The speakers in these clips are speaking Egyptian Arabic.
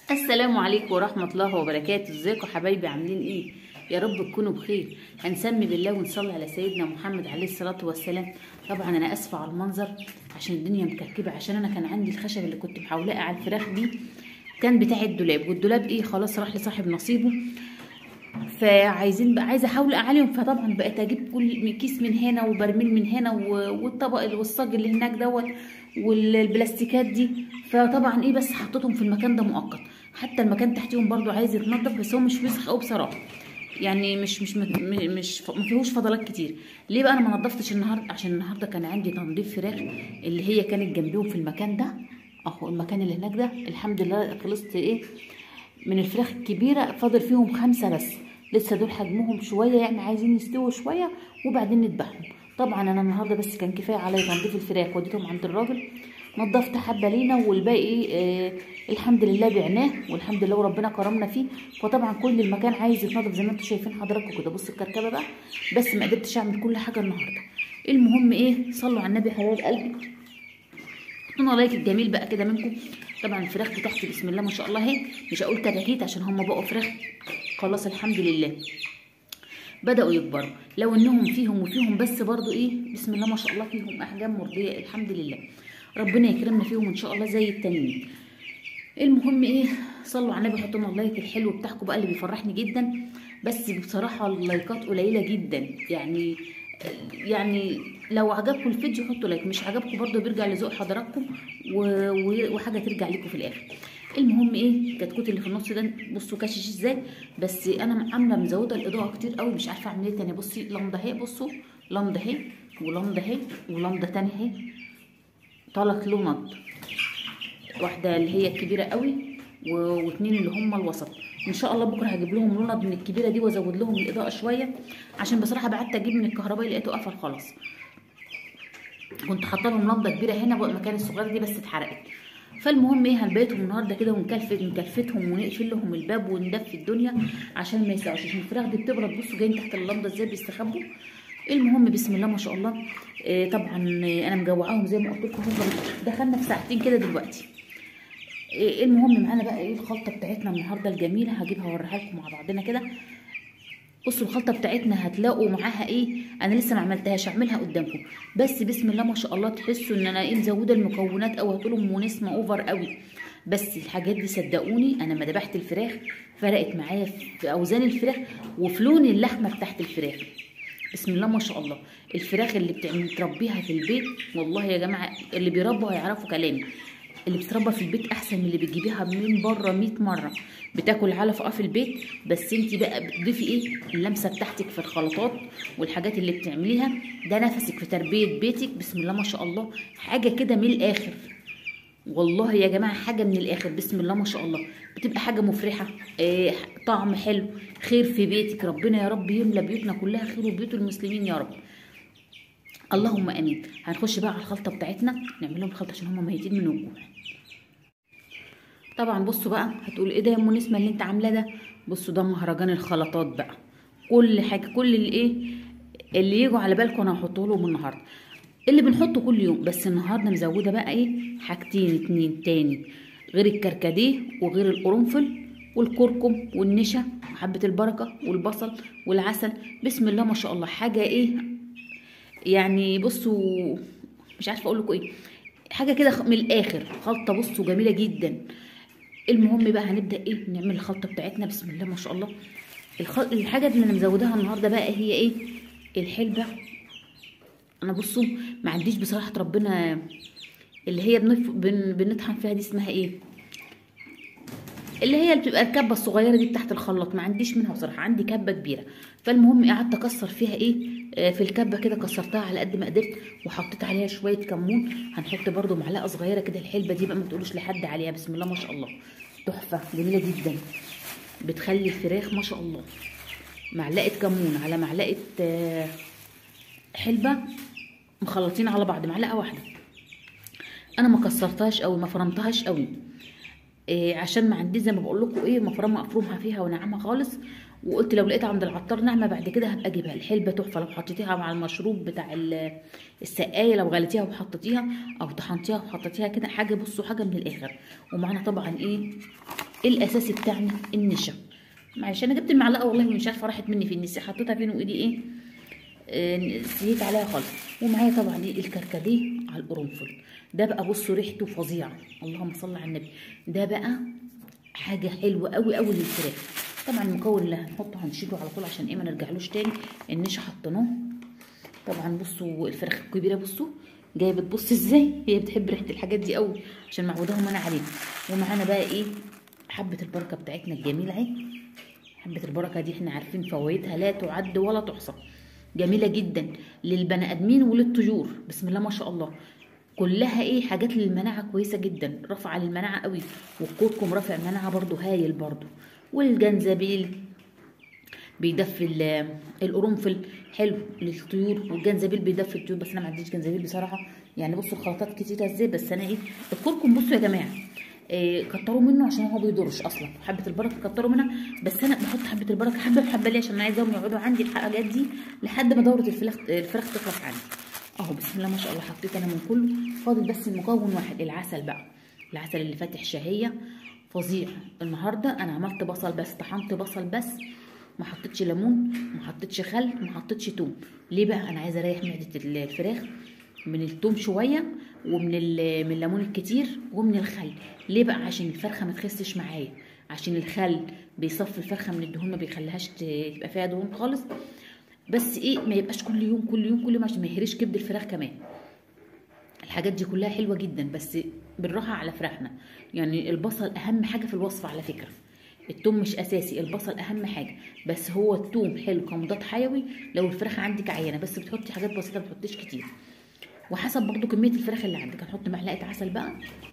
السلام عليكم ورحمة الله وبركاته ازيكم حبايبي عاملين ايه يا رب تكونوا بخير هنسمي بالله ونصلي على سيدنا محمد عليه الصلاة والسلام طبعا انا اسفة على المنظر عشان الدنيا مكركبة عشان انا كان عندي الخشب اللي كنت محاولاه على الفراخ دي كان بتاع الدولاب والدولاب ايه خلاص راح لصاحب نصيبه فعايزين بقى عايزه احاول اعليهم فطبعا بقيت اجيب كل كيس من هنا وبرميل من هنا و- والطبق اللي- والصاج اللي هناك دوت والبلاستيكات دي فطبعا ايه بس حطيتهم في المكان ده مؤقت حتى المكان تحتيهم برضو عايز يتنضف بس هو مش وسخ قوي بصراحه يعني مش مش مش مش ما فيهوش فضلات كتير ليه بقى انا ما نضفتش النهارده عشان النهارده كان عندي تنظيف فراخ اللي هي كانت جنبيهم في المكان ده اهو المكان اللي هناك ده الحمد لله خلصت ايه من الفراخ الكبيرة فاضل فيهم خمسة بس لسه دول حجمهم شوية يعني عايزين يستووا شوية وبعدين نذبحهم طبعا انا النهارده بس كان كفايه عليا تنظيف الفراخ وديتهم عند الراجل نضفت حبه لينا والباقي آه الحمد لله بعناه والحمد لله وربنا كرمنا فيه فطبعا كل المكان عايز يتنضف زي ما انتم شايفين حضراتكم كده بصوا الكركبه بقى بس ما قدرتش اعمل كل حاجه النهارده المهم ايه صلوا على النبي حبايب قلبي حطونا لايك الجميل بقى كده منكم طبعا الفراخ بتاعتي بسم الله ما شاء الله اهي مش هقول كتاكيت عشان هم بقوا فراخ خلاص الحمد لله بدأوا يكبروا لو انهم فيهم وفيهم بس برضو ايه بسم الله ما شاء الله فيهم احجام مرضية الحمد لله ربنا يكرمنا فيهم ان شاء الله زي التانيين المهم ايه صلوا على النبي حطوا لنا اللايك الحلو بتاعكم بقى اللي بيفرحني جدا بس بصراحة اللايكات قليلة جدا يعني يعني لو عجبكم الفيديو حطوا لايك مش عجبكم برضو بيرجع لذوق حضراتكم و- و- وحاجة ترجع لكم في الاخر المهم ايه الكتكوت اللي في النص ده بصوا كاشش ازاي بس انا عامله مزوده الاضاءه كتير قوي مش عارفه اعمل ايه تاني بصي لمضه اهي بصوا لمضه اهي ولمضه اهي ولمضه تانية اهي ثلاث لمض واحده اللي هي الكبيره قوي و- واتنين اللي هم الوسط ان شاء الله بكره هجيب لهم لمض من الكبيره دي وازود لهم الاضاءه شويه عشان بصراحه بعدت اجيب من الكهربائي لقيته قفل خلاص كنت حاطه لهم لمضه كبيره هنا بقى المكان الصغير دي بس اتحرقت فالمهم ايه هنبيتهم النهارده كده ونكلفت نكلفتهم ونقفل لهم الباب وندفي الدنيا عشان ما يسعوش عشان الفراخ دي بتبرد بصوا جايين تحت اللمضه ازاي بيستخبوا المهم بسم الله ما شاء الله آه طبعا آه انا مجوعاهم زي ما قلت لكم هم دخلنا في ساعتين كده دلوقتي آه المهم معانا بقى ايه الخلطه بتاعتنا النهارده الجميله هجيبها اوريها لكم مع بعضنا كده بصوا الخلطه بتاعتنا هتلاقوا معاها ايه انا لسه ما عملتهاش اعملها قدامكم بس بسم الله ما شاء الله تحسوا ان انا ايه مزوده المكونات او هتقولوا منسمه اوفر قوي بس الحاجات دي صدقوني انا ما ذبحت الفراخ فرقت معايا في اوزان الفراخ وفي لون اللحمه بتاعت الفراخ بسم الله ما شاء الله الفراخ اللي بتعمل تربيها في البيت والله يا جماعه اللي بيربوا هيعرفوا كلامي اللي بتتربى في البيت احسن من اللي بتجيبيها من بره 100 مره بتاكل علف اه في البيت بس انت بقى بتضيفي ايه اللمسه بتاعتك في الخلطات والحاجات اللي بتعمليها ده نفسك في تربيه بيتك بسم الله ما شاء الله حاجه كده من الاخر والله يا جماعه حاجه من الاخر بسم الله ما شاء الله بتبقى حاجه مفرحه آه طعم حلو خير في بيتك ربنا يا رب يملى بيوتنا كلها خير وبيوت المسلمين يا رب اللهم امين هنخش بقى على الخلطه بتاعتنا نعمل لهم خلطه عشان هم ميتين من الجوع طبعا بصوا بقى هتقول ايه ده يا ام نسمه اللي انت عاملاه ده بصوا ده مهرجان الخلطات بقى كل حاجه كل الايه اللي يجوا على بالكم انا هحطه لهم النهارده اللي بنحطه كل يوم بس النهارده مزوده بقى ايه حاجتين اتنين تاني غير الكركديه وغير القرنفل والكركم والنشا وحبه البركه والبصل والعسل بسم الله ما شاء الله حاجه ايه يعني بصوا مش عارفه اقول لكم ايه حاجه كده من الاخر خلطه بصوا جميله جدا المهم بقى هنبدا ايه نعمل الخلطه بتاعتنا بسم الله ما شاء الله الخل... الحاجه اللي انا مزوداها النهارده بقى هي ايه الحلبه انا بصوا ما عنديش بصراحه ربنا اللي هي بنف... بن... بنطحن فيها دي اسمها ايه اللي هي اللي بتبقى الكبه الصغيره دي بتاعت الخلاط ما عنديش منها بصراحه عندي كبه كبيره فالمهم قعدت اكسر فيها ايه آه، في الكبه كده كسرتها على قد ما قدرت وحطيت عليها شويه كمون هنحط برده معلقه صغيره كده الحلبه دي بقى ما تقولوش لحد عليها بسم الله ما شاء الله تحفه جميله جدا بتخلي الفراخ ما شاء الله معلقه كمون على معلقه آه، حلبه مخلطين على بعض معلقه واحده انا ما كسرتهاش قوي ما فرمتهاش قوي إيه عشان ما عنديش زي ما بقول لكم ايه مفرمه افرمها فيها وناعمه خالص وقلت لو لقيتها عند العطار ناعمه بعد كده هبقى اجيبها الحلبه تحفه لو حطيتيها مع المشروب بتاع ال- السقايه لو غليتيها وحطيتيها او طحنتيها وحطيتيها كده حاجه بصوا حاجه من الاخر ومعانا طبعا ايه الاساسي بتاعنا النشا معلش انا جبت المعلقه والله مش عارفه راحت مني في النسي حطيتها فين وايدي ايه آه، نسيت عليها خالص ومعايا طبعا ايه الكركديه على القرنفل ده بقى بصوا ريحته فظيعه اللهم صل على النبي ده بقى حاجه حلوه قوي قوي للفراخ طبعا المكون اللي هنحطه هنشيله على طول عشان ايه ما نرجعلوش تاني النشا حطيناه طبعا بصوا الفراخ الكبيره بصوا جايه بتبص ازاي هي بتحب ريحه الحاجات دي قوي عشان معوداهم انا عليها ومعانا بقى ايه حبه البركه بتاعتنا الجميله اهي حبه البركه دي احنا عارفين فوائدها لا تعد ولا تحصى جميله جدا للبني ادمين وللطيور بسم الله ما شاء الله كلها ايه حاجات للمناعه كويسه جدا رافعه للمناعه قوي والكركم رافع المناعه برضو هايل برضو والجنزبيل بيدفي ال- القرنفل حلو للطيور والجنزبيل بيدفي الطيور بس انا ما عنديش جنزبيل بصراحه يعني بصوا الخلطات كتيره ازاي بس انا ايه الكركم بصوا يا جماعه إيه كتروا منه عشان هو بيضرش اصلا حبه البركه كتروا منها بس انا بحط حبه البركه حبه بحبه ليه عشان انا عايزاهم يقعدوا عندي الحاجات دي لحد ما دوره الفراخ الفراخ تخلص عندي اهو بسم الله ما شاء الله حطيت انا من كله فاضل بس المكون واحد العسل بقى العسل اللي فاتح شهيه فظيع النهارده انا عملت بصل بس طحنت بصل بس ما حطيتش ليمون ما حطيتش خل ما حطيتش توم ليه بقى انا عايزه اريح معده الفراخ من التوم شويه ومن ال- من الليمون الكتير ومن الخل ليه بقى عشان الفرخه ما تخسش معايا عشان الخل بيصفي الفرخه من الدهون ما بيخليهاش ت- يبقى فيها دهون خالص بس ايه ما يبقاش كل يوم كل يوم كل يوم عشان ما يهريش كبد الفراخ كمان الحاجات دي كلها حلوه جدا بس بالراحه على فراخنا يعني البصل اهم حاجه في الوصفه على فكره التوم مش اساسي البصل اهم حاجه بس هو التوم حلو كمضاد حيوي لو الفراخ عندك عينه بس بتحطي حاجات بسيطه ما بتحطيش كتير وحسب برضو كميه الفراخ اللي عندك هنحط معلقه عسل بقى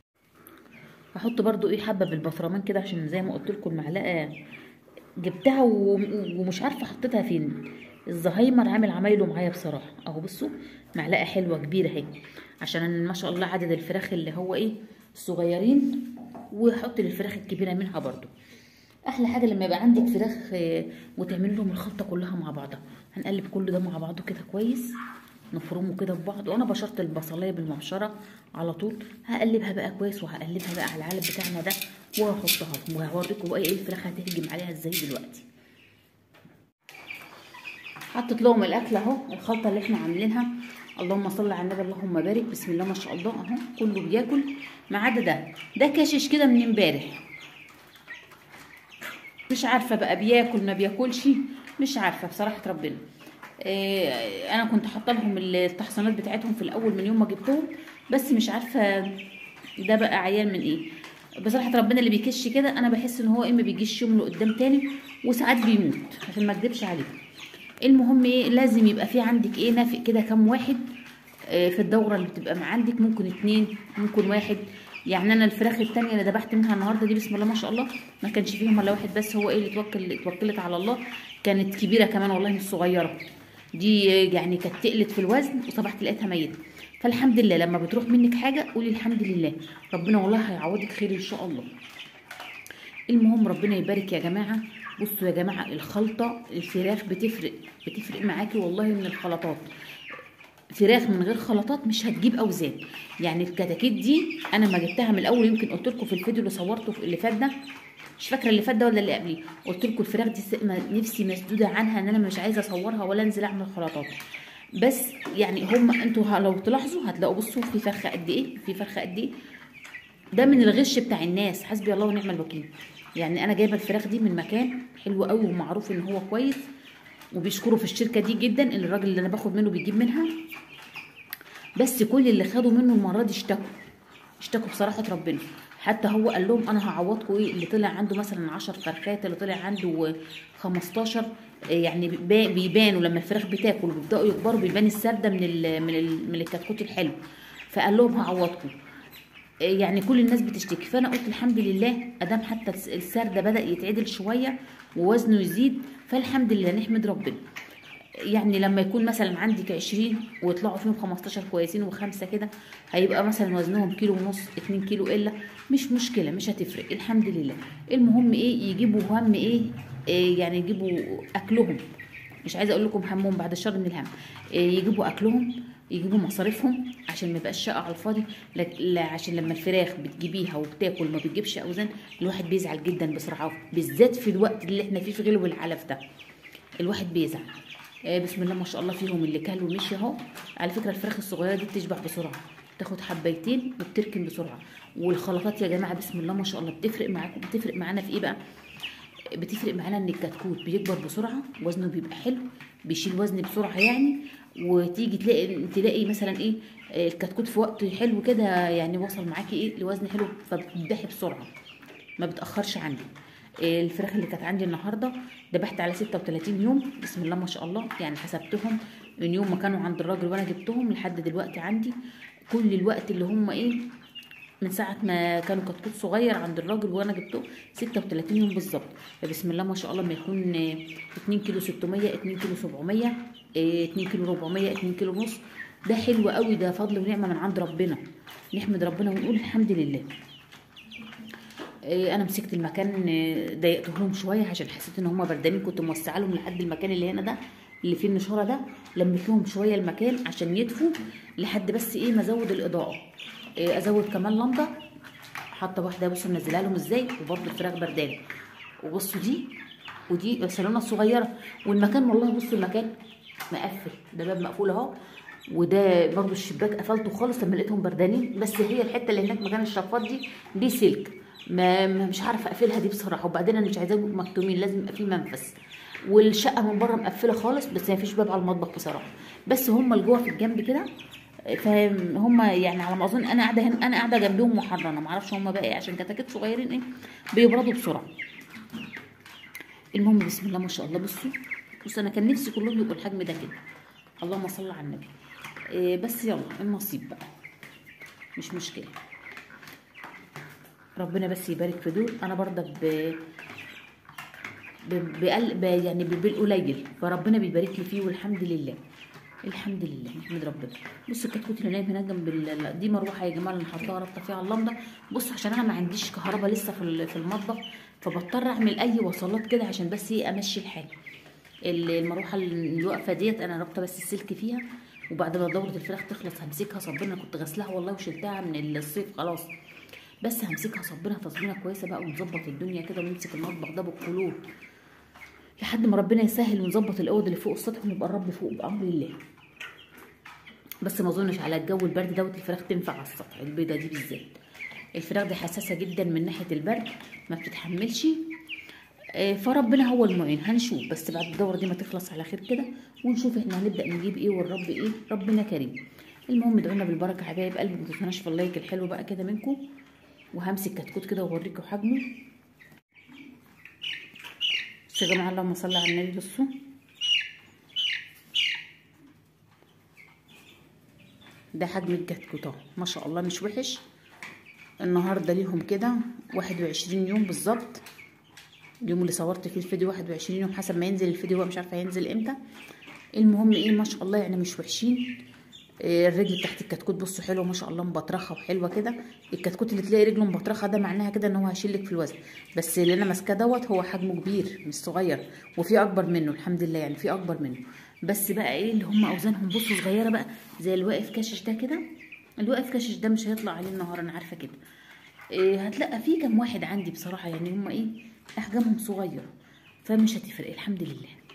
هحط برضو ايه حبه بالبفرمان كده عشان زي ما قلت لكم المعلقه جبتها و- ومش عارفه حطيتها فين الزهايمر عامل عمايله معايا بصراحه اهو بصوا معلقه حلوه كبيره اهي عشان ما شاء الله عدد الفراخ اللي هو ايه الصغيرين وحط للفراخ الكبيره منها برضو احلى حاجه لما يبقى عندك فراخ آه، وتعملي لهم الخلطه كلها مع بعضها هنقلب كل ده مع بعضه كده كويس نفرمه كده ببعض وانا بشرت البصلايه بالمبشره على طول هقلبها بقى كويس وهقلبها بقى على العلب بتاعنا ده وهحطها وهوريكم بقى ايه الفراخ هتهجم عليها ازاي دلوقتي حطيت لهم الاكل اهو الخلطه اللي احنا عاملينها اللهم صل على النبي اللهم بارك بسم الله ما شاء الله اهو كله بياكل ما عدا ده ده كاشش كده من امبارح مش عارفه بقى بياكل ما بياكلش مش عارفه بصراحه ربنا إيه انا كنت حاطه لهم التحصينات بتاعتهم في الاول من يوم ما جبتهم بس مش عارفه ده بقى عيال من ايه بصراحه ربنا اللي بيكش كده انا بحس ان هو اما بيجيش يوم لقدام تاني وساعات بيموت عشان ما اكدبش عليكم المهم ايه لازم يبقى في عندك ايه نافق كده كام واحد آه، في الدوره اللي بتبقى مع عندك ممكن اتنين ممكن واحد يعني انا الفراخ التانية اللي ذبحت منها النهارده دي بسم الله ما شاء الله ما كانش فيهم الا واحد بس هو ايه اللي توكل اتوكلت على الله كانت كبيره كمان والله مش صغيره دي آه، يعني كانت تقلت في الوزن وصبحت لقيتها ميته فالحمد لله لما بتروح منك حاجه قولي الحمد لله ربنا والله هيعوضك خير ان شاء الله المهم ربنا يبارك يا جماعه بصوا يا جماعه الخلطه الفراخ بتفرق بتفرق معاكي والله من الخلطات فراخ من غير خلطات مش هتجيب اوزان يعني الكتاكيت دي انا ما جبتها من الاول يمكن قلت لكم في الفيديو اللي صورته في اللي فات ده مش فاكره اللي فات ده ولا اللي قبليه قلت لكم الفراخ دي س- ما- نفسي مسدوده عنها ان انا مش عايزه اصورها ولا انزل اعمل خلطات بس يعني هم انتوا ه- لو تلاحظوا هتلاقوا بصوا في فرخه قد ايه في فرخه قد ايه ده من الغش بتاع الناس حسبي الله ونعم الوكيل يعني انا جايبه الفراخ دي من مكان حلو قوي ومعروف ان هو كويس وبيشكروا في الشركه دي جدا ان الراجل اللي انا باخد منه بيجيب منها بس كل اللي خدوا منه المره دي اشتكوا اشتكوا بصراحه ربنا حتى هو قال لهم انا هعوضكم ايه اللي طلع عنده مثلا 10 فرخات اللي طلع عنده 15 يعني بيبا- بيبانوا لما الفراخ بتاكل وبيبداوا يكبروا بيبان السرده من ال من ال من الكتكوت الحلو فقال لهم هعوضكم يعني كل الناس بتشتكي فانا قلت الحمد لله ادام حتى الس- السرده بدا يتعدل شويه ووزنه يزيد فالحمد لله نحمد ربنا يعني لما يكون مثلا عندك 20 ويطلعوا فيهم 15 كويسين وخمسه كده هيبقى مثلا وزنهم كيلو ونص 2 كيلو الا مش مشكله مش هتفرق الحمد لله المهم ايه يجيبوا هم ايه, إيه يعني يجيبوا اكلهم مش عايزه اقول لكم همهم بعد الشر من الهم إيه يجيبوا اكلهم يجيبوا مصاريفهم عشان ما يبقاش شقه على الفاضي لا, لا عشان لما الفراخ بتجيبيها وبتاكل ما بتجيبش اوزان الواحد بيزعل جدا بصراحه بالذات في الوقت اللي احنا فيه في غلو العلف ده الواحد بيزعل آه بسم الله ما شاء الله فيهم اللي كل ومشي اهو على فكره الفراخ الصغيره دي بتشبع بسرعه تاخد حبيتين وبتركن بسرعه والخلطات يا جماعه بسم الله ما شاء الله بتفرق معاكم بتفرق معانا في ايه بقى بتفرق معانا ان الكتكوت بيكبر بسرعه وزنه بيبقى حلو بيشيل وزن بسرعه يعني وتيجي تلاقي تلاقي مثلا ايه الكتكوت في وقت حلو كده يعني وصل معاكي ايه لوزن حلو فبتذبحي بسرعه ما بتاخرش عندي الفراخ اللي كانت عندي النهارده ذبحت على 36 يوم بسم الله ما شاء الله يعني حسبتهم من يوم ما كانوا عند الراجل وانا جبتهم لحد دلوقتي عندي كل الوقت اللي هم ايه من ساعة ما كانوا كتكوت صغير عند الراجل وانا جبته 36 يوم بالظبط فبسم الله ما شاء الله ما يكون 2 كيلو 600 2 كيلو 700 2 كيلو 400 2 كيلو ونص ده حلو قوي ده فضل ونعمة من عند ربنا نحمد ربنا ونقول الحمد لله انا مسكت المكان ضايقته لهم شويه عشان حسيت ان هم بردانين كنت موسعه لهم لحد المكان اللي هنا ده اللي فيه النشاره ده لميت لهم شويه المكان عشان يدفوا لحد بس ايه ما ازود الاضاءه إيه ازود كمان لمبه حاطه واحده بصوا منزلها لهم ازاي وبرده الفراخ بردانه وبصوا دي ودي الصالونه الصغيره والمكان والله بصوا المكان مقفل ده باب مقفول اهو وده برضو الشباك قفلته خالص لما لقيتهم بردانين بس هي الحته اللي هناك مكان الشفاط دي دي سلك ما مش عارفه اقفلها دي بصراحه وبعدين انا مش عايزاهم مكتومين لازم يبقى في منفذ والشقه من بره مقفله خالص بس ما فيش باب على المطبخ بصراحه بس هم اللي جوه في الجنب كده فهم يعني على ما اظن انا قاعده هنا انا قاعده جنبهم محرنه ما اعرفش هم بقى ايه عشان كتاكيت صغيرين ايه بيبردوا بسرعه المهم بسم الله ما شاء الله بصوا بصوا انا كان نفسي كلهم يبقوا الحجم ده كده اللهم صل على النبي إيه بس يلا النصيب بقى مش مشكله ربنا بس يبارك في دول انا برضك ب بقلب يعني بالقليل فربنا بيبارك لي فيه والحمد لله الحمد لله نحمد ربنا بصوا الكتكوت اللي نايم هناك جنب دي مروحه يا جماعه اللي حاطاها رابطه فيها اللمبه بصوا عشان انا ما عنديش كهرباء لسه في في المطبخ فبضطر اعمل اي وصلات كده عشان بس ايه امشي الحال المروحه اللي واقفه ديت انا رابطه بس السلك فيها وبعد ما دوره الفراخ تخلص همسكها صبنا كنت غسلها والله وشلتها من الصيف خلاص بس همسكها صبنا تصبينه كويسه بقى ونظبط الدنيا كده ونمسك المطبخ ده بالقلوب لحد ما ربنا يسهل ونظبط الاوض اللي فوق السطح ونبقى الرب فوق بامر الله بس ما اظنش على الجو البرد دوت الفراخ تنفع على السطح البيضه دي بالذات الفراخ دي حساسه جدا من ناحيه البرد ما بتتحملش فربنا هو المعين هنشوف بس بعد الدوره دي ما تخلص على خير كده ونشوف احنا هنبدا نجيب ايه والرب ايه ربنا كريم المهم ادعونا بالبركه حبايب قلبي ما تنسوناش في اللايك الحلو بقى كده منكم وهمسك كتكوت كده واوريكم حجمه بصوا يا جماعه اللهم صل على النبي بصوا ده حجم الكتكوت اهو ما شاء الله مش وحش النهارده ليهم كده واحد وعشرين يوم بالظبط اليوم اللي صورت فيه الفيديو واحد وعشرين يوم حسب ما ينزل الفيديو هو مش عارفه هينزل امتى المهم ايه ما شاء الله يعني مش وحشين الرجل تحت الكتكوت بصوا حلوه ما شاء الله مبطرخه وحلوه كده الكتكوت اللي تلاقي رجله مبطرخه ده معناها كده ان هو هيشيلك في الوزن بس اللي انا ماسكاه دوت هو حجمه كبير مش صغير وفي اكبر منه الحمد لله يعني في اكبر منه بس بقى ايه اللي هم اوزانهم بصوا صغيره بقى زي الواقف كاشش ده كده الواقف كاشش ده مش هيطلع عليه النهار انا عارفه كده إيه هتلاقى في كام واحد عندي بصراحه يعني هم ايه احجامهم صغيره فمش هتفرق الحمد لله